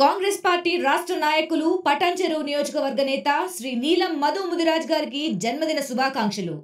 Congress party రాష్ట్ర నాయకులు పటాన్చెరువు నియోజకవర్గ నేత శ్రీ నీలం మధు ముదిరాజ్ గారికి జన్మదిన శుభాకాంక్షలు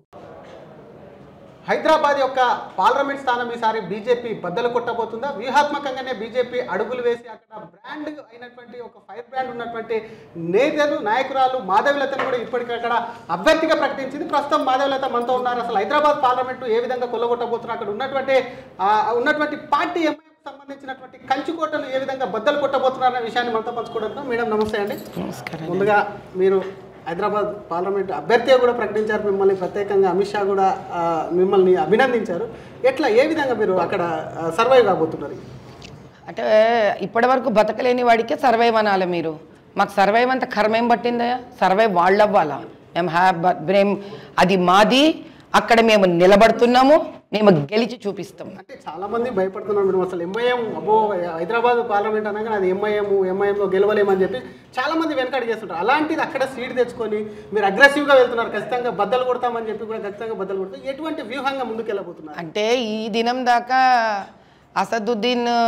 హైదరాబాద్ యొక్క పార్లమెంట్ స్థానం ఈసారి బీజేపీ బద్దలు కొట్టబోతుందా వ్యూహాత్మకంగానే బీజేపీ అడుగులు వేసి అక్కడ బ్రాండ్ అయినటువంటి ఒక ఫైర్ బ్రాండ్ ఉన్నటువంటి నేతలు నాయకురాలు మాధవీలతను కూడా ఇప్పటికక్కడ అభ్యర్థిగా ప్రకటించింది ప్రస్తుతం మాధవీలత మనతో ఉన్నారు అసలు హైదరాబాద్ పార్లమెంటు ఏ విధంగా కొల్లగొట్టబోతున్నారు అక్కడ ఉన్నటువంటి ఆ, ఉన్నటువంటి పార్టీ ఎంఐఎం సంబంధించినటువంటి కంచుకోటలు ఏ విధంగా బద్దలు కొట్టబోతున్నారు అనే విషయాన్ని మనతో పంచుకోవడానికి మేడం నమస్తే అండి నమస్కారం ముందుగా మీరు హైదరాబాద్ పార్లమెంట్ అభ్యర్థిగా కూడా ప్రకటించారు మిమ్మల్ని ప్రత్యేకంగా అమిత్ షా కూడా ఆ, మిమ్మల్ని అభినందించారు ఎట్లా ఏ విధంగా మీరు అక్కడ సర్వైవ్ కాబోతున్నారు అంటే ఇప్పటి వరకు బతకలేని వాడికే సర్వైవ్ అనాలి మీరు మాకు సర్వైవ్ అంత కర్మేం పట్టిందా సర్వైవ్ వాళ్ళు అవ్వాలా మేము హ్యావ్ మేము అది మాది అక్కడ మేము నిలబడుతున్నాము మేము గెలిచి చూపిస్తాం అంటే చాలా మంది భయపడుతున్నారు మీరు అసలు ఎంఐఎం అబ్బో హైదరాబాద్ పార్లమెంట్ అనగానే అది ఎంఐఎం ఎంఐఎంలో గెలవలేమని చెప్పి చాలా మంది వెనకడి చేస్తుంటారు అలాంటిది అక్కడ సీట్ తెచ్చుకొని మీరు అగ్రెసివ్గా వెళ్తున్నారు ఖచ్చితంగా బద్దలు కొడతామని చెప్పి కూడా ఖచ్చితంగా బద్దలు కొడతారు ఎటువంటి వ్యూహంగా ముందుకెళ్ళబోతున్నారు అంటే ఈ దినం దాకా అసదుద్దీన్ ఆ,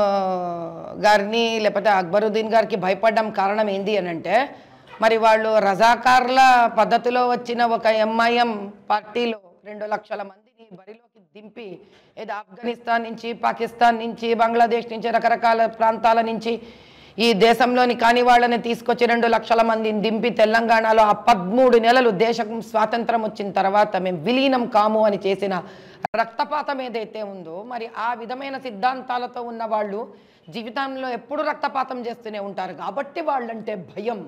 గారిని లేకపోతే అక్బరుద్దీన్ గారికి భయపడడం కారణం ఏంది అని అంటే మరి వాళ్ళు రజాకార్ల పద్ధతిలో వచ్చిన ఒక ఎంఐఎం పార్టీలో రెండు లక్షల మందిని బరిలోకి దింపి ఏదో ఆఫ్ఘనిస్తాన్ నుంచి పాకిస్తాన్ నుంచి బంగ్లాదేశ్ నుంచి రకరకాల ప్రాంతాల నుంచి ఈ దేశంలోని కాని వాళ్ళని తీసుకొచ్చి రెండు లక్షల మందిని దింపి తెలంగాణలో ఆ పదమూడు నెలలు దేశం స్వాతంత్రం వచ్చిన తర్వాత మేము విలీనం కాము అని చేసిన రక్తపాతం ఏదైతే ఉందో మరి ఆ విధమైన సిద్ధాంతాలతో ఉన్న వాళ్ళు జీవితంలో ఎప్పుడు రక్తపాతం చేస్తూనే ఉంటారు కాబట్టి వాళ్ళంటే భయం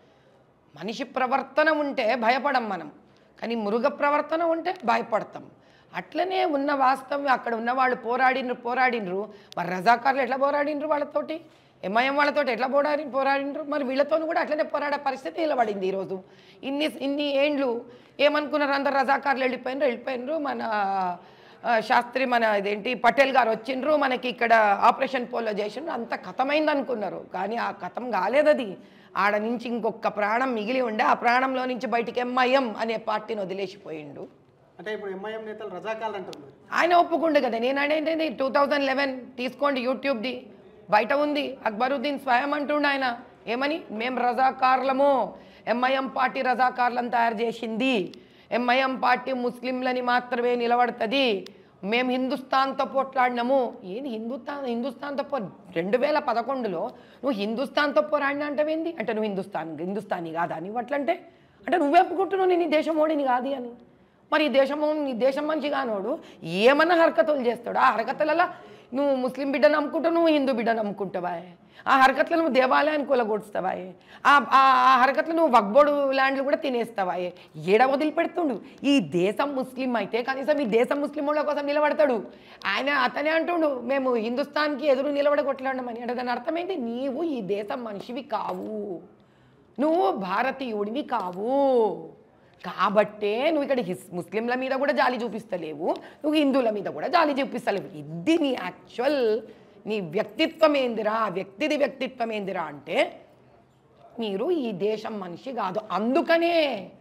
మనిషి ప్రవర్తన ఉంటే భయపడం మనం కానీ మృగ ప్రవర్తన ఉంటే భయపడతాం అట్లనే ఉన్న వాస్తవం అక్కడ ఉన్న వాళ్ళు పోరాడినరు పోరాడినరు మరి రజాకారులు ఎట్లా పోరాడినరు వాళ్ళతోటి ఎంఐఎం వాళ్ళతోటి ఎట్లా పోరాడి పోరాడినరు మరి వీళ్ళతో కూడా అట్లనే పోరాడే పరిస్థితి నిలబడింది ఈరోజు ఇన్ని ఇన్ని ఏండ్లు ఏమనుకున్నారు అందరు రజాకారులు వెళ్ళిపోయినరు వెళ్ళిపోయినరు మన ఆ, శాస్త్రి మన ఇదేంటి పటేల్ గారు వచ్చిండ్రు మనకి ఇక్కడ ఆపరేషన్ పోలో చేసిండ్రు అంత కథమైంది అనుకున్నారు కానీ ఆ కథం కాలేదు అది ఆడ నుంచి ఇంకొక ప్రాణం మిగిలి ఉండే ఆ ప్రాణంలో నుంచి బయటికి ఎంఐఎం అనే పార్టీని వదిలేసిపోయిండు అంటే ఇప్పుడు ఎంఐఎం నేతలు రజాకాలు అంటున్నారు ఆయన ఒప్పుకుండు కదా నేను అనేది టూ థౌజండ్ లెవెన్ తీసుకోండి యూట్యూబ్ది బయట ఉంది అక్బరుద్దీన్ స్వయం అంటుండు ఆయన ఏమని మేము రజాకార్లము ఎంఐఎం పార్టీ రజాకార్లను తయారు చేసింది ఎంఐఎం పార్టీ ముస్లింలని మాత్రమే నిలబడుతుంది మేము హిందుస్థాన్తో పోట్లాడినాము ఏది హిందుస్థాన్ హిందుస్థాన్తో పో రెండు వేల పదకొండులో నువ్వు హిందుస్థాన్తో పోరాడినా అంటవేంది అంటే నువ్వు హిందుస్థాన్ హిందుస్థానీ కాదా అని అట్లంటే అంటే నువ్వే ఒప్పుకుంటున్నావు నేను ఈ దేశం ఓడిని కాదు అని మరి ఈ దేశము నీ దేశం మంచి కానోడు ఏమన్నా హరకతులు చేస్తాడు ఆ హరకతులలో నువ్వు ముస్లిం బిడ్డను అమ్ముకుంటావు నువ్వు హిందూ బిడ్డను అమ్ముకుంటావా ఆ హరకత్లో నువ్వు దేవాలయాన్ని కూలగొడుస్తావా ఆ ఆ ఆ హరకత్లో నువ్వు వగ్బోడు ల్యాండ్లు కూడా తినేస్తావా ఏడ వదిలిపెడుతుండు ఈ దేశం ముస్లిం అయితే కనీసం ఈ దేశం ముస్లిం వాళ్ళ కోసం నిలబడతాడు ఆయన అతనే అంటుండు మేము హిందుస్థాన్కి ఎదురు నిలబడగొట్లాడమని అంటే దాని అర్థమైంది నీవు ఈ దేశం మనిషివి కావు నువ్వు భారతీయుడివి కావు కాబట్టే నువ్వు ఇక్కడ హిస్ ముస్లింల మీద కూడా జాలి చూపిస్తలేవు నువ్వు హిందువుల మీద కూడా జాలి చూపిస్తలేవు ఇది నీ యాక్చువల్ నీ వ్యక్తిత్వం ఏందిరా ఆ వ్యక్తిది వ్యక్తిత్వం ఏందిరా అంటే మీరు ఈ దేశం మనిషి కాదు అందుకనే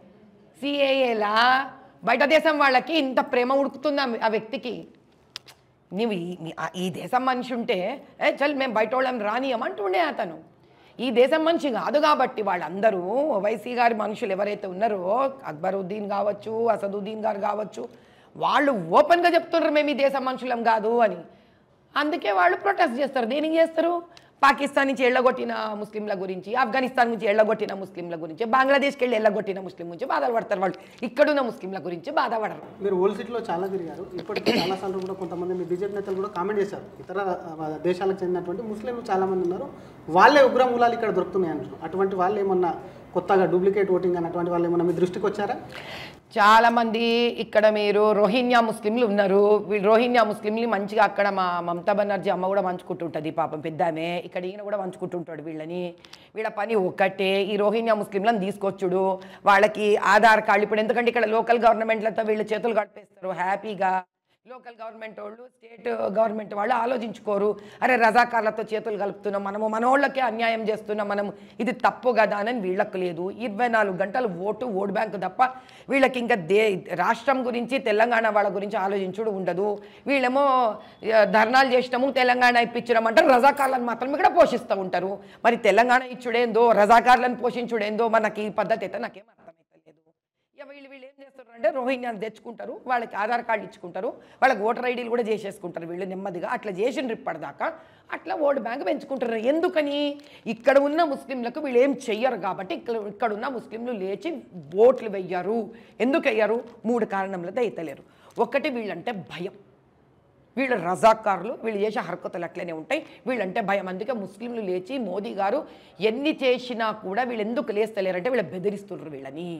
సిఏఏలా బయట దేశం వాళ్ళకి ఇంత ప్రేమ ఉడుకుతుంది ఆ- ఆ వ్యక్తికి నువ్వు ఈ- నీ- ఆ- ఈ దేశం మనిషి ఉంటే ఏ చల్ మేము బయట వాళ్ళని రానియమంటుండే అతను ఈ దేశం మనిషి కాదు కాబట్టి వాళ్ళందరూ ఓవైసీ గారి మనుషులు ఎవరైతే ఉన్నారో అక్బరుద్దీన్ కావచ్చు అసదుద్దీన్ గారు కావచ్చు వాళ్ళు ఓపెన్గా చెప్తున్నారు మేము ఈ దేశం మనుషులం కాదు అని అందుకే వాళ్ళు ప్రొటెస్ట్ చేస్తారు దేనికి చేస్తారు పాకిస్తాన్ నుంచి ఎళ్ళగొట్టిన ముస్లింల గురించి ఆఫ్ఘనిస్తాన్ నుంచి ఎళ్ళగొట్టిన ముస్లింల గురించి బంగ్లాదేశ్కి వెళ్ళి ఎళ్ళగొట్టిన ముస్లిం గురించి బాధపడతారు వాళ్ళు ఇక్కడున్న ముస్లింల గురించి బాధపడరు మీరు ఓల్డ్ సిటీలో చాలా తిరిగారు ఇప్పటికీ చాలా సార్లు కూడా కొంతమంది మీ బీజేపీ నేతలు కూడా కామెంట్ చేశారు ఇతర ఆ, దేశాలకు చెందినటువంటి ముస్లింలు చాలా మంది ఉన్నారు వాళ్ళే ఉగ్ర మూలాలు ఇక్కడ దొరుకుతున్నాయి అంటారు అటువంటి వాళ్ళు ఏమన్నా కొత్తగా డూప్లికేట్ ఓటింగ్ అన్నటువంటి వాళ్ళు ఏమన్నా మీ దృష్టికి వచ్చారా చాలా మంది ఇక్కడ మీరు రోహింగ్యా ముస్లింలు ఉన్నారు వీళ్ళు రోహింగ్యా ముస్లింలు మంచిగా అక్కడ మా మమతా బెనర్జీ అమ్మ కూడా పంచుకుంటుంటుంది పాపం పెద్దామే ఇక్కడ ఈయన కూడా పంచుకుంటుంటాడు వీళ్ళని వీళ్ళ పని ఒక్కటే ఈ రోహింగ్యా ముస్లింలను తీసుకొచ్చుడు వాళ్ళకి ఆధార్ కార్డు ఇప్పుడు ఎందుకంటే ఇక్కడ లోకల్ గవర్నమెంట్లతో వీళ్ళు చేతులు కడిపేస్తారు హ్యాపీగా లోకల్ గవర్నమెంట్ వాళ్ళు స్టేట్ గవర్నమెంట్ వాళ్ళు ఆలోచించుకోరు అరే రజాకార్లతో చేతులు కలుపుతున్నాం మనము మనోళ్ళకే అన్యాయం చేస్తున్నాం మనము ఇది తప్పు కదా అని వీళ్ళకు లేదు ఇరవై నాలుగు గంటలు ఓటు ఓటు బ్యాంకు తప్ప వీళ్ళకి ఇంకా దే రాష్ట్రం గురించి తెలంగాణ వాళ్ళ గురించి ఆలోచించుడు ఉండదు వీళ్ళేమో ఆ, ధర్నాలు చేసినాము తెలంగాణ ఇప్పించడం అంటారు రజాకార్లను మాత్రం ఇక్కడ పోషిస్తూ ఉంటారు మరి తెలంగాణ ఇచ్చుడేందో రజాకార్లను పోషించుడేందో మనకి ఈ పద్ధతి అయితే నాకేం అర్థమైతలేదు ఇక వీళ్ళు వీళ్ళు ఏం చేస్తారు అంటే రోహిణ్యాలు తెచ్చుకుంటారు వాళ్ళకి ఆధార్ కార్డు ఇచ్చుకుంటారు వాళ్ళకి ఓటర్ ఐడీలు కూడా చేసేసుకుంటారు వీళ్ళు నెమ్మదిగా అట్లా చేసిన ఇప్పటిదాకా అట్లా ఓటు బ్యాంక్ పెంచుకుంటారు ఎందుకని ఇక్కడ ఉన్న ముస్లింలకు వీళ్ళు ఏం చెయ్యరు కాబట్టి ఇక్కడ ఇక్కడ ఉన్న ముస్లింలు లేచి ఓట్లు వెయ్యరు ఎందుకు వెయ్యరు మూడు కారణములతో అయితలేరు ఒకటి వీళ్ళంటే భయం వీళ్ళు రజాకారులు వీళ్ళు చేసే హరకతులు అట్లనే ఉంటాయి వీళ్ళంటే భయం అందుకే ముస్లింలు లేచి మోదీ గారు ఎన్ని చేసినా కూడా వీళ్ళు ఎందుకు లేస్తలేరంటే వీళ్ళు బెదిరిస్తున్నారు వీళ్ళని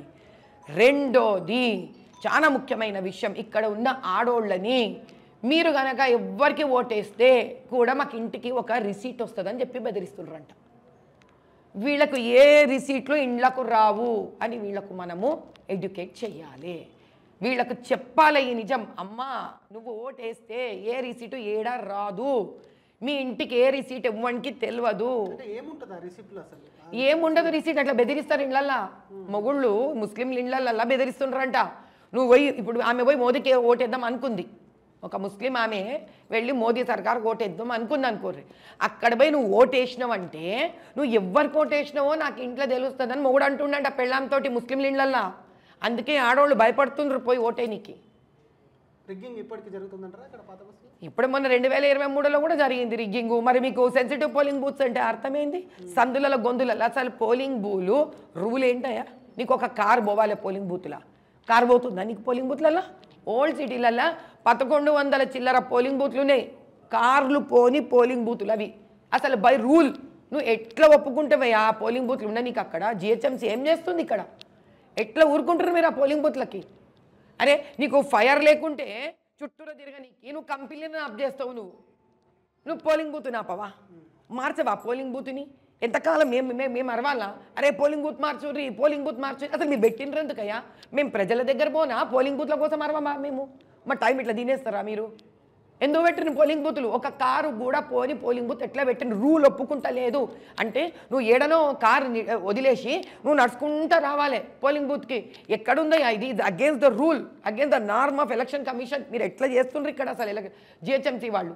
రెండోది చాలా ముఖ్యమైన విషయం ఇక్కడ ఉన్న ఆడోళ్ళని మీరు గనక ఎవ్వరికి ఓటేస్తే కూడా మాకు ఇంటికి ఒక రిసీట్ వస్తుందని చెప్పి బెదిరిస్తున్నారంట వీళ్ళకు ఏ రిసీట్లు ఇండ్లకు రావు అని వీళ్ళకు మనము ఎడ్యుకేట్ చెయ్యాలి వీళ్ళకు చెప్పాలి ఈ నిజం అమ్మా నువ్వు ఓటేస్తే ఏ రిసీటు ఏడా రాదు మీ ఇంటికి ఏ రిసీట్ ఇవ్వడానికి తెలియదు అంటే ఏముంటుంది ఆ రిసిప్ట్లో అసలు ఏముండదు రిసీట్ అట్లా బెదిరిస్తారు ఇండ్లల్లా మొగుళ్ళు ముస్లింలు ఇండ్లల్లా బెదిరిస్తుండ్రంట నువ్వు పోయి ఇప్పుడు ఆమె పోయి మోదీకి ఓటేద్దాం అనుకుంది ఒక ముస్లిం ఆమె వెళ్ళి మోదీ సర్కార్ ఓటేద్దాం అనుకుంది అనుకోర్రి అక్కడ పోయి నువ్వు ఓటేసినావంటే నువ్వు ఎవరికి ఓటేసినావో నాకు ఇంట్లో తెలుస్తుందని మొగుడు అంటుండంట పెళ్ళాంతోటి ముస్లింల ఇండ్లల్లా అందుకే ఆడవాళ్ళు భయపడుతుండ్రు పోయి ఓటేనికి రిగ్గింగ్ ఇప్పటికి జరుగుతుందంటారా అక్కడ పాత బస్సులో ఇప్పుడు మొన్న రెండు వేల ఇరవై మూడులో కూడా జరిగింది రిగ్గింగ్ మరి మీకు సెన్సిటివ్ పోలింగ్ బూత్స్ అంటే అర్థమైంది సందులలో గొంతులలో అసలు పోలింగ్ బూలు రూల్ ఏంటయ్యా నీకు ఒక కార్ పోవాలి పోలింగ్ బూత్లా కార్ పోతుందా నీకు పోలింగ్ బూత్లలో ఓల్డ్ సిటీలలో పదకొండు వందల చిల్లర పోలింగ్ బూత్లు ఉన్నాయి కార్లు పోని పోలింగ్ బూతులు అవి అసలు బై రూల్ నువ్వు ఎట్లా ఒప్పుకుంటావయ్యా ఆ పోలింగ్ బూత్లు ఉన్నాయి నీకు అక్కడ జిహెచ్ఎంసీ ఏం చేస్తుంది ఇక్కడ ఎట్లా ఊరుకుంటారు మీరు ఆ పోలింగ్ బూత్లకి అరే నీకు ఫైర్ లేకుంటే చుట్టూరా తిరగనీకి నువ్వు కంపెనీని అప్ చేస్తావు నువ్వు నువ్వు పోలింగ్ బూత్ నాపవా మార్చవా పోలింగ్ బూత్ని ఎంతకాలం మేము మేము మేము అరవాలా అరే పోలింగ్ బూత్ మార్చుర్రి పోలింగ్ బూత్ మార్చు అసలు మీరు పెట్టినరు ఎందుకయ్యా మేము ప్రజల దగ్గర పోనా పోలింగ్ బూత్ల కోసం అరవమా మేము మా టైం ఇట్లా తినేస్తారా మీరు ఎందుకు పెట్టిన పోలింగ్ బూతులు ఒక కారు కూడా పోని పోలింగ్ బూత్ ఎట్లా పెట్టిన రూల్ ఒప్పుకుంటా లేదు అంటే నువ్వు ఏడనో కారు ని- వదిలేసి నువ్వు నడుచుకుంటా రావాలి పోలింగ్ బూత్కి ఎక్కడుందయ్యా ఇది against the rule against the norm of election commission మీరు ఎట్లా చేస్తుండ్రు ఇక్కడ అసలు జిహెచ్ఎంసీ వాళ్ళు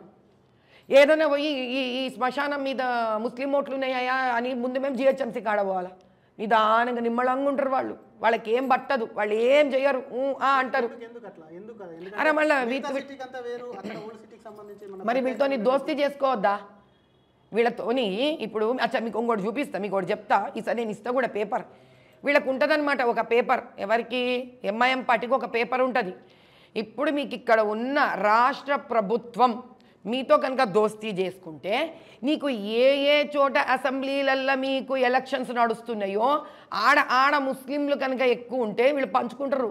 ఏదైనా పోయి ఈ ఈ శ్మశానం మీద ముస్లిం ఓట్లు ఉన్నాయా అని ముందు మేము జిహెచ్ఎంసీ కాడ పోవాలా నిదానంగా నిమ్మళంగా ఉంటారు వాళ్ళు వాళ్ళకి ఏం పట్టదు వాళ్ళు ఏం చేయరు ఊ, ఆ అంటారు ఎందుకు ఎందుకు అట్లా ఎందుకు అది? అరే మళ్ళా మిగతా వీటి- సిటీకి అంతా వేరు అక్కడ ఓల్డ్ సిటీకి సంబంధించి మన మరి వీళ్ళతో దోస్తీ చేసుకోవద్దా వీళ్ళతోని ఇప్పుడు అచ్చా మీకు ఇంకోటి చూపిస్తా మీకు ఒకటి చెప్తా ఈసారి నేను ఇస్తా కూడా పేపర్ వీళ్ళకు ఉంటుందన్నమాట ఒక పేపర్ ఎవరికి ఎంఐఎం పార్టీకి ఒక పేపర్ ఉంటుంది ఇప్పుడు మీకు ఇక్కడ ఉన్న రాష్ట్ర ప్రభుత్వం మీతో కనుక దోస్తీ చేసుకుంటే నీకు ఏ ఏ చోట అసెంబ్లీలల్లో మీకు ఎలక్షన్స్ నడుస్తున్నాయో ఆడ ఆడ ముస్లింలు కనుక ఎక్కువ ఉంటే వీళ్ళు పంచుకుంటారు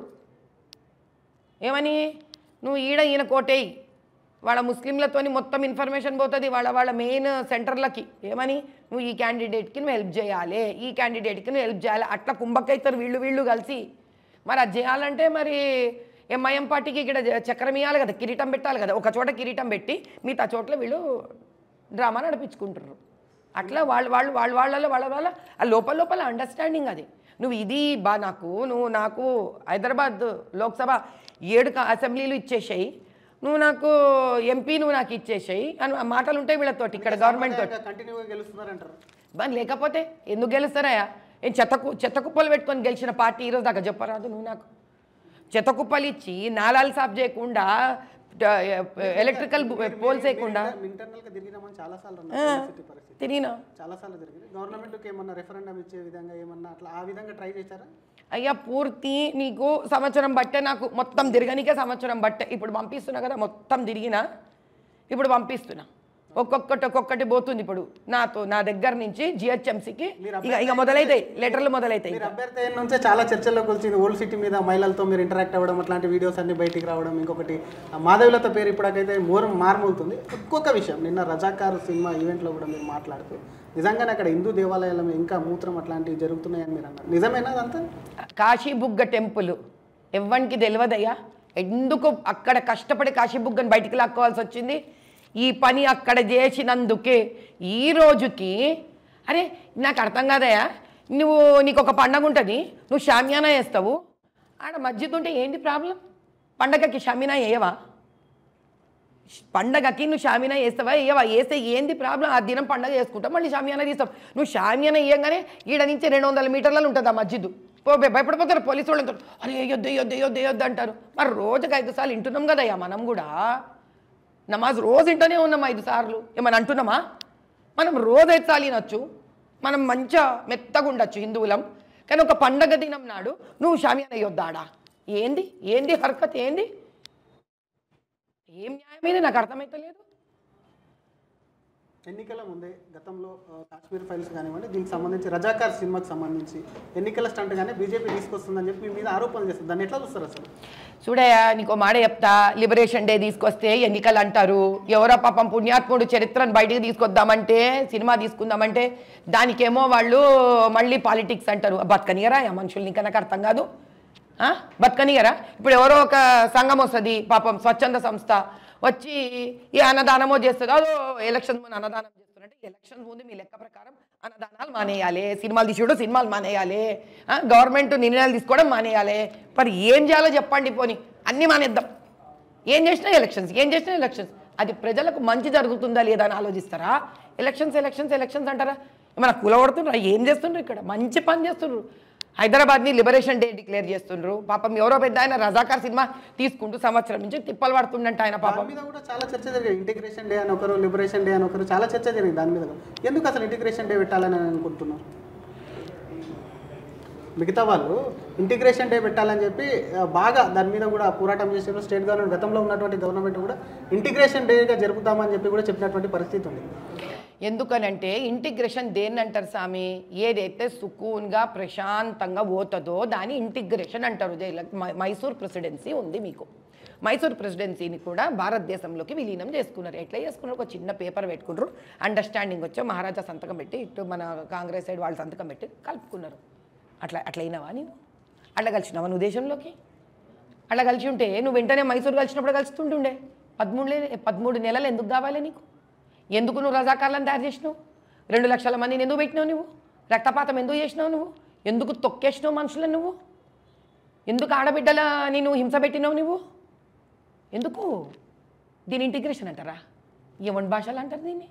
ఏమని నువ్వు ఈడ ఈయన కోటేయి వాళ్ళ ముస్లింలతోని మొత్తం ఇన్ఫర్మేషన్ పోతుంది వాళ్ళ వాళ్ళ మెయిన్ సెంటర్లకి ఏమని నువ్వు ఈ క్యాండిడేట్కి నువ్వు హెల్ప్ చేయాలి ఈ క్యాండిడేట్కి నువ్వు హెల్ప్ చేయాలి అట్లా కుంభకైతారు వీళ్ళు వీళ్ళు కలిసి మరి అది చేయాలంటే మరి ఎంఐఎం పార్టీకి ఇక్కడ చక్రం ఇవ్వాలి కదా కిరీటం పెట్టాలి కదా ఒక చోట కిరీటం పెట్టి మిగతా చోట్ల వీళ్ళు డ్రామా నడిపించుకుంటారు అట్లా వాళ్ళు వాళ్ళు వాళ్ళ వాళ్ళలో వాళ్ళ వాళ్ళ ఆ లోపల లోపల అండర్స్టాండింగ్ అది నువ్వు ఇది బా నాకు నువ్వు నాకు హైదరాబాద్ లోక్సభ ఏడు క- అసెంబ్లీలు ఇచ్చేసాయి నువ్వు నాకు ఎంపీ నువ్వు నాకు ఇచ్చేసాయి అని ఆ మాటలు ఉంటాయి వీళ్ళతోటి ఇక్కడ గవర్నమెంట్ తోటి కంటిన్యూగా గెలుస్తున్నారంటారు మరి లేకపోతే ఎందుకు గెలుస్తారయ్యా ఏం చెత్తకు చెత్త కుప్పలు పెట్టుకొని గెలిచిన పార్టీ ఈరోజు దాకా చెప్పరాదు నువ్వు నాకు చెత్త కుప్పలు ఇచ్చి నాలాలు సాఫ్ చేయకుండా ఎలక్ట్రికల్ పోల్స్ వేయకుండా ఇంటర్నల్ గా తిరిగినామని చాలా సార్లు అన్నారు సిటీ పరిస్థితి తిరిగినా చాలా సార్లు జరిగింది గవర్నమెంట్కి ఏమన్నా రెఫరెండం ఇచ్చే విధంగా ఏమన్నా అట్లా ఆ విధంగా ట్రై చేశారా అయ్యా పూర్తి నీకు సంవత్సరం బట్టే నాకు మొత్తం తిరగనికే సంవత్సరం బట్టే ఇప్పుడు పంపిస్తున్నా కదా మొత్తం తిరిగినా ఇప్పుడు పంపిస్తున్నా ఒక్కొక్కటి ఒక్కొక్కటి పోతుంది ఇప్పుడు నాతో నా దగ్గర నుంచి జిహెచ్ఎంసీకి ఇక ఇక మొదలైతాయి లెటర్లు మొదలైతాయి మీరు అభ్యర్థి అయిన నుంచే చాలా చర్చల్లోకి వచ్చింది ఓల్డ్ సిటీ మీద మహిళలతో మీరు ఇంటరాక్ట్ అవ్వడం అట్లాంటి వీడియోస్ అన్ని బయటికి రావడం ఇంకొకటి ఆ మాధవిలత పేరు ఇప్పటికైతే మోర్ మార్మవుతుంది ఇంకొక విషయం నిన్న రజాకారు సినిమా ఈవెంట్లో కూడా మీరు మాట్లాడుతూ నిజంగానే అక్కడ హిందూ దేవాలయాల మీద ఇంకా మూత్రం అట్లాంటివి జరుగుతున్నాయని మీరు అన్నారు నిజమేనా అదంతా కాశీ బుగ్గ టెంపుల్ ఎవ్వనికి తెలియదయ్యా ఎందుకు అక్కడ కష్టపడి కాశీబుగ్గని బయటికి లాక్కోవాల్సి వచ్చింది ఈ పని అక్కడ చేసినందుకే ఈ రోజుకి అరే నాకు అర్థం కాదయా నువ్వు నీకు ఒక పండగ ఉంటుంది నువ్వు షామియానా వేస్తావు ఆడ మస్జిద్ ఉంటే ఏంటి ప్రాబ్లం పండగకి షామియానా వేయవా పండగకి నువ్వు షామియానా వేస్తావా వేయవా వేస్తే ఏంది ప్రాబ్లం ఆ దినం పండగ చేసుకుంటావు మళ్ళీ షామియానా తీస్తావు నువ్వు షామియానా వేయగానే ఈడ నుంచి రెండు వందల మీటర్లలో ఉంటుంది ఆ మస్జిద్ పో భయ- భయపడిపోతారు పోలీసు వాళ్ళు అంటారు అరే వేయొద్దు వేయొద్దు వేయొద్దు వేయొద్దు అంటారు మరి రోజుకి ఐదు సార్లు వింటున్నాం కదయ్యా మనం కూడా నమాజ్ రోజు వింటూనే ఉన్నాం ఐదు సార్లు ఏమని అంటున్నామా మనం రోజు ఐదు సార్లు వినొచ్చు మనం మంచిగా మెత్తగా ఉండొచ్చు హిందువులం కానీ ఒక పండగ దినం నాడు నువ్వు షామియానా వేయొద్దాడా ఏంది ఏంది హర్కత్ ఏంది ఏం న్యాయమైనా నాకు అర్థమైతలేదు ఎన్నికల ముందే గతంలో ఆ, కాశ్మీర్ ఫైల్స్ కానివ్వండి దీనికి సంబంధించి రజాకార్ సినిమాకి సంబంధించి ఎన్నికల స్టంట్ గానే బీజేపీ తీసుకొస్తుందని చెప్పి మీ మీద ఆరోపణలు చేస్తుంది దాన్ని ఎట్లా చూస్తారు అసలు చూడయ్యా నీకు మాట చెప్తా లిబరేషన్ డే తీసుకొస్తే ఎన్నికలు అంటారు ఎవరో పాపం పుణ్యాత్ముడు చరిత్రను బయటికి తీసుకొద్దామంటే సినిమా తీసుకుందామంటే దానికేమో వాళ్ళు మళ్ళీ పాలిటిక్స్ అంటారు బతకనియరా ఆ మనుషుల్ని ఇంకా నాకు అర్థం కాదు ఆ? బతకనియరా ఇప్పుడు ఎవరో ఒక సంఘం వస్తుంది పాపం స్వచ్ఛంద సంస్థ వచ్చి ఈ అన్నదానమో చేస్తుంది అదో ఎలక్షన్ ముందు అన్నదానం చేస్తున్నట్టే ఎలక్షన్ ముందు మీ లెక్క ప్రకారం అన్నదానాలు మానేయాలి సినిమాలు తీసుడు సినిమాలు మానేయాలి ఆ, గవర్నమెంట్ నిర్ణయాలు తీసుకోవడం మానేయాలి మరి ఏం చేయాలో చెప్పండి పోని అన్నీ మానేద్దాం ఏం చేసినా ఎలక్షన్స్ ఏం చేసినా ఎలక్షన్స్ అది ప్రజలకు మంచి జరుగుతుందా లేదా అని ఆలోచిస్తారా ఎలక్షన్స్ ఎలక్షన్స్ ఎలక్షన్స్ అంటారా ఏమైనా కూలగొడుతుండ్రా ఏం చేస్తుండ్రు ఇక్కడ మంచి పని చేస్తుండ్రు హైదరాబాద్ని లిబరేషన్ డే డిక్లేర్ చేస్తుండ్రు పాపం ఎవరో పెద్ద ఆయన రజాకార్ సినిమా తీసుకుంటూ సంవత్సరం నుంచి తిప్పలు పడుతుండంట ఆయన పాపం దాని మీద కూడా చాలా చర్చ జరిగింది ఇంటిగ్రేషన్ డే అని ఒకరు లిబరేషన్ డే అని ఒకరు చాలా చర్చ జరిగింది దాని మీద కూడా. ఎందుకు అసలు ఇంటిగ్రేషన్ డే పెట్టాలని అనుకుంటున్నారు మిగతా వాళ్ళు ఇంటిగ్రేషన్ డే పెట్టాలని చెప్పి ఆ, బాగా దాని మీద కూడా పోరాటం చేసారు స్టేట్ గవర్నమెంట్ గతంలో ఉన్నటువంటి గవర్నమెంట్ కూడా ఇంటిగ్రేషన్ డేగా జరుపుతామని చెప్పి కూడా చెప్పినటువంటి పరిస్థితి ఉంది ఎందుకనంటే ఇంటిగ్రేషన్ దేన్ని అంటారు స్వామి ఏదైతే సుకూన్గా ప్రశాంతంగా పోతుందో దాని ఇంటిగ్రేషన్ అంటారు దే- like మై- మైసూర్ ప్రెసిడెన్సీ ఉంది మీకు మైసూర్ ప్రెసిడెన్సీని కూడా భారతదేశంలోకి విలీనం చేసుకున్నారు ఎట్లా చేసుకున్నారు ఒక చిన్న పేపర్ పెట్టుకున్నారు అండర్స్టాండింగ్ వచ్చో మహారాజా సంతకం పెట్టి ఇటు మన కాంగ్రెస్ సైడ్ వాళ్ళు సంతకం పెట్టి కలుపుకున్నారు అట్లా అట్లా అయినావా నీవు అట్లా కలిసినావా నువ్వు దేశంలోకి అట్లా కలిసి ఉంటే నువ్వు వెంటనే మైసూరు కలిసినప్పుడు కలుస్తుంటుండే పదమూడు పదమూడు నెలలు ఎందుకు కావాలి నీకు ఎందుకు నువ్వు రజాకార్లను తయారు చేసినావు రెండు లక్షల మందిని ఎందుకు పెట్టినావు నువ్వు రక్తపాతం ఎందుకు చేసినావు నువ్వు ఎందుకు తొక్కేసినావు మనుషులను నువ్వు ఎందుకు ఆడబిడ్డలని నువ్వు హింస పెట్టినావు నువ్వు ఎందుకు దీని ఇంటిగ్రేషన్ అంటారా ఏమన్ భాషలు అంటారు దీన్ని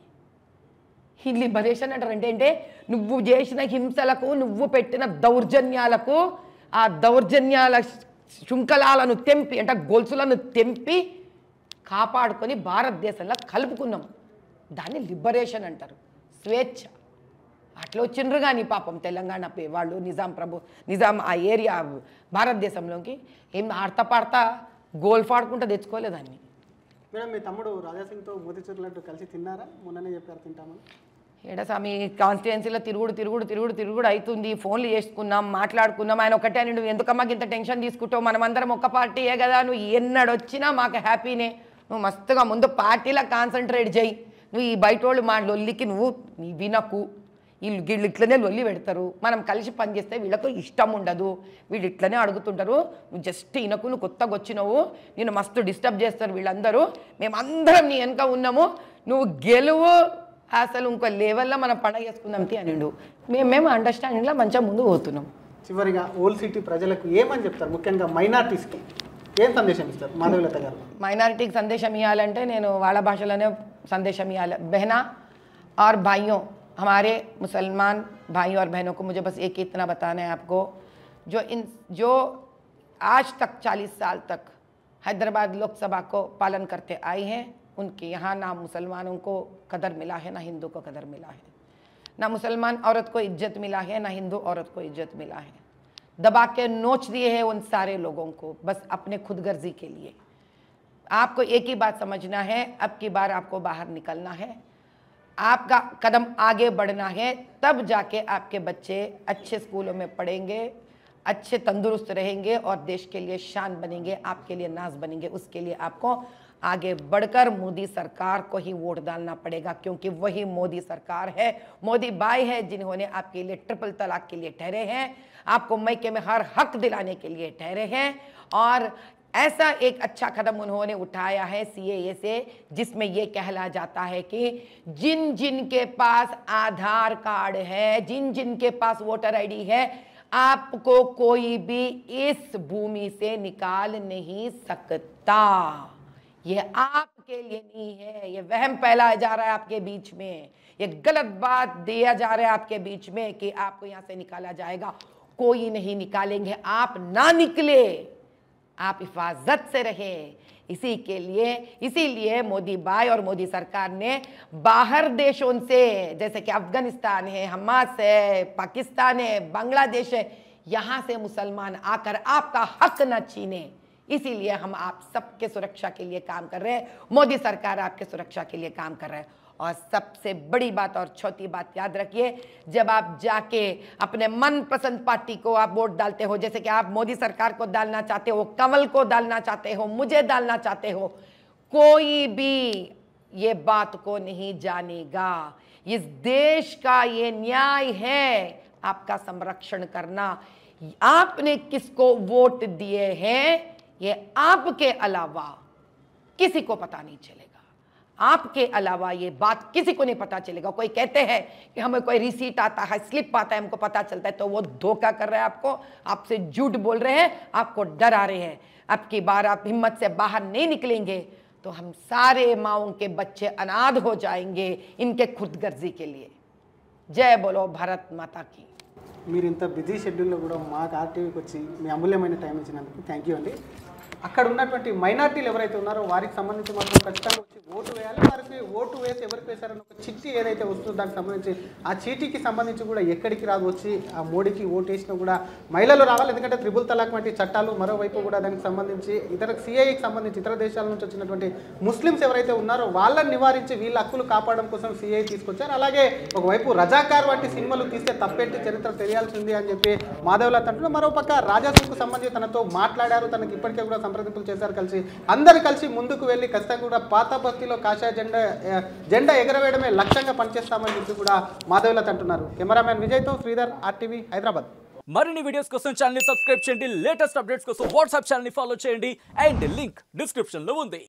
ఈ లిబరేషన్ అంటారు అంటే అంటే నువ్వు చేసిన హింసలకు నువ్వు పెట్టిన దౌర్జన్యాలకు ఆ దౌర్జన్యాల శృంఖలాలను తెంపి అంటే గొలుసులను తెంపి కాపాడుకొని భారతదేశంలో కలుపుకున్నాం దాన్ని లిబరేషన్ అంటారు స్వేచ్ఛ అట్లా వచ్చిండ్రు కానీ పాపం తెలంగాణ పే- వాళ్ళు నిజాం ప్రభు నిజాం ఆ ఏరియా భారతదేశంలోకి ఏం ఆడతా పాడతా గోల్ఫ్ ఆడుకుంటూ తెచ్చుకోలేదాన్ని మేడం మీ తమ్ముడు రాజాసింగ్తో మోతిచూర్ లడ్డు కలిసి తిన్నారా మొన్ననే చెప్పారు తింటామని ఏడసామి కాన్స్టిట్యున్సీలో తిరుగుడు తిరుగుడు తిరుగుడు తిరుగుడు అవుతుంది ఫోన్లు చేసుకున్నాం మాట్లాడుకున్నాం ఆయన ఒకటే అని నువ్వు ఎందుకమ్మా ఇంత టెన్షన్ తీసుకుంటావు మనమందరం ఒక్క పార్టీయే కదా నువ్వు ఎన్నడొచ్చినా మాకు హ్యాపీనే నువ్వు మస్తుగా ముందు పార్టీలో కాన్సన్ట్రేట్ చేయి నువ్వు ఈ బయట వాళ్ళు మా లొల్లికి నువ్వు నీ వినకు వీళ్ళు వీళ్ళు ఇట్లనే లొల్లి పెడతారు మనం కలిసి పనిచేస్తే వీళ్ళకు ఇష్టం ఉండదు వీళ్ళు ఇట్లనే అడుగుతుంటారు నువ్వు జస్ట్ ఇనకు నువ్వు కొత్తగా వచ్చినావు నేను మస్తు డిస్టర్బ్ చేస్తారు వీళ్ళందరూ మేమందరం నీ వెనక ఉన్నాము నువ్వు గెలువు అసలు ఇంకో లెవెల్లో మనం పండగ చేసుకుందాం తీ అనిండు మేము మేము అండర్స్టాండింగ్లో మంచిగా ముందు పోతున్నాం చివరిగా ఓల్డ్ సిటీ ప్రజలకు ఏమని చెప్తారు ముఖ్యంగా మైనార్టీస్కి ఏం సందేశం ఇస్తారు మాధవీలత గారు మైనారిటీకి సందేశం ఇవ్వాలంటే నేను వాళ్ళ భాషలోనే సందేశం ఇవ్వాలి బहना और भाइयों हमारे मुसलमान भाइयों और बहनों को मुझे बस एक ही इतना बताना है आपको जो इन जो आज तक 40 साल तक हैदराबाद लोकसभा को पालन करते आए हैं उनके यहाँ ना मुसलमानों को कदर मिला है ना हिंदू को कदर मिला है ना मुसलमान औरत को इज्जत मिला है ना हिंदू औरत को इज्जत मिला है दबा के नोच दिए हैं उन सारे लोगों को बस अपने खुदगर्जी के लिए आपको एक ही बात समझना है अब की बार आपको बाहर निकलना है आपका कदम आगे बढ़ना है तब जाके आपके बच्चे अच्छे स्कूलों में पढ़ेंगे अच्छे तंदुरुस्त रहेंगे और देश के लिए शान बनेंगे आपके लिए नाज बनेंगे उसके लिए आपको आगे बढ़कर मोदी सरकार को ही वोट डालना पड़ेगा क्योंकि वही मोदी सरकार है मोदी बाई है जिन्होंने आपके लिए ट्रिपल तलाक के लिए ठहरे हैं आपको मैके में हर हक दिलाने के लिए ठहरे हैं और ऐसा एक अच्छा कदम उन्होंने उठाया है सीएए से जिसमें यह कहला जाता है कि जिन जिन के पास आधार कार्ड है जिन जिन के पास वोटर आईडी है आपको कोई भी इस भूमि से निकाल नहीं सकता ये आपके लिए नहीं है ये वहम फैलाया जा रहा है आपके बीच में ये गलत बात दिया जा रहा है आपके बीच में कि आपको यहां से निकाला जाएगा कोई नहीं निकालेंगे आप ना निकले आप हिफाजत से रहे इसी के लिए इसीलिए मोदी भाई और मोदी सरकार ने बाहर देशों से जैसे कि अफगानिस्तान है हमास है पाकिस्तान है बांग्लादेश है यहाँ से मुसलमान आकर आपका हक न छीने इसीलिए हम आप सबके सुरक्षा के लिए काम कर रहे हैं मोदी सरकार आपके सुरक्षा के लिए काम कर रहे हैं और सबसे बड़ी बात और छोटी बात याद रखिए जब आप जाके अपने मनपसंद पार्टी को आप वोट डालते हो जैसे कि आप मोदी सरकार को डालना चाहते हो कमल को डालना चाहते हो मुझे डालना चाहते हो कोई भी ये बात को नहीं जानेगा इस देश का ये न्याय है आपका संरक्षण करना आपने किसको वोट दिए हैं ये आपके अलावा किसी को पता नहीं चलेगा आपके अलावा ये बात किसी को नहीं पता चलेगा कोई कहते हैं कि हमें कोई रिसीट आता है स्लिप आता है हमको पता चलता है तो वो धोखा कर रहे हैं आपको आपसे झूठ बोल रहे हैं आपको डरा रहे हैं अब की बार आप हिम्मत से बाहर नहीं निकलेंगे तो हम सारे माओं के बच्चे अनाथ हो जाएंगे इनके खुदगर्जी के लिए जय बोलो भारत माता की మీరు ఇంత బిజీ షెడ్యూల్లో కూడా మాకు ఆర్టీవీకి వచ్చి మీ అమూల్యమైన టైం ఇచ్చినందుకు థ్యాంక్ యూ అండి అక్కడ ఉన్నటువంటి మైనార్టీలు ఎవరైతే ఉన్నారో వారికి సంబంధించి మాత్రం ఖచ్చితంగా వచ్చి ఓటు వేయాలి వారికి ఓటు వేసి ఎవరికి వేశారని ఒక చిట్టి ఏదైతే వస్తుందో దానికి సంబంధించి ఆ చీటీకి సంబంధించి కూడా ఎక్కడికి రాదు వచ్చి ఆ మోడీకి ఓటు వేసినా కూడా మహిళలు రావాలి ఎందుకంటే త్రిబుల్ తలాక్ వంటి చట్టాలు మరోవైపు కూడా దానికి సంబంధించి ఇతర సిఐకి సంబంధించి ఇతర దేశాల నుంచి వచ్చినటువంటి ముస్లిమ్స్ ఎవరైతే ఉన్నారో వాళ్ళని నివారించి వీళ్ళ హక్కులు కాపాడడం కోసం సిఐ తీసుకొచ్చారు అలాగే ఒకవైపు రజాకార్ వంటి సినిమాలు తీస్తే తప్పేంటి చరిత్ర తెలియాల్సింది అని చెప్పి మాధవలత్ అంటున్నారు మరోపక్క రాజాసుకు సంబంధించి తనతో మాట్లాడారు తనకి ఇప్పటికే కూడా సంప్రదింపులు చేశారు కలిసి అందరు కలిసి ముందుకు వెళ్ళి ఖచ్చితంగా కూడా పాత బస్తీలో కాషాయ జెండా ఆ, జెండా ఎగరవేయడమే లక్ష్యంగా పనిచేస్తామని చెప్పి కూడా మాధవలత్ అంటున్నారు కెమెరామ్యాన్ విజయ్తో శ్రీధర్ ఆర్టీవీ హైదరాబాద్ మరిన్ని వీడియోస్ కోసం ఛానల్ ని సబ్స్క్రైబ్ చేయండి లేటెస్ట్ అప్డేట్స్ కోసం వాట్సాప్ ఛానల్ ని ఫాలో చేయండి అండ్ లింక్ డిస్క్రిప్షన్ లో ఉంది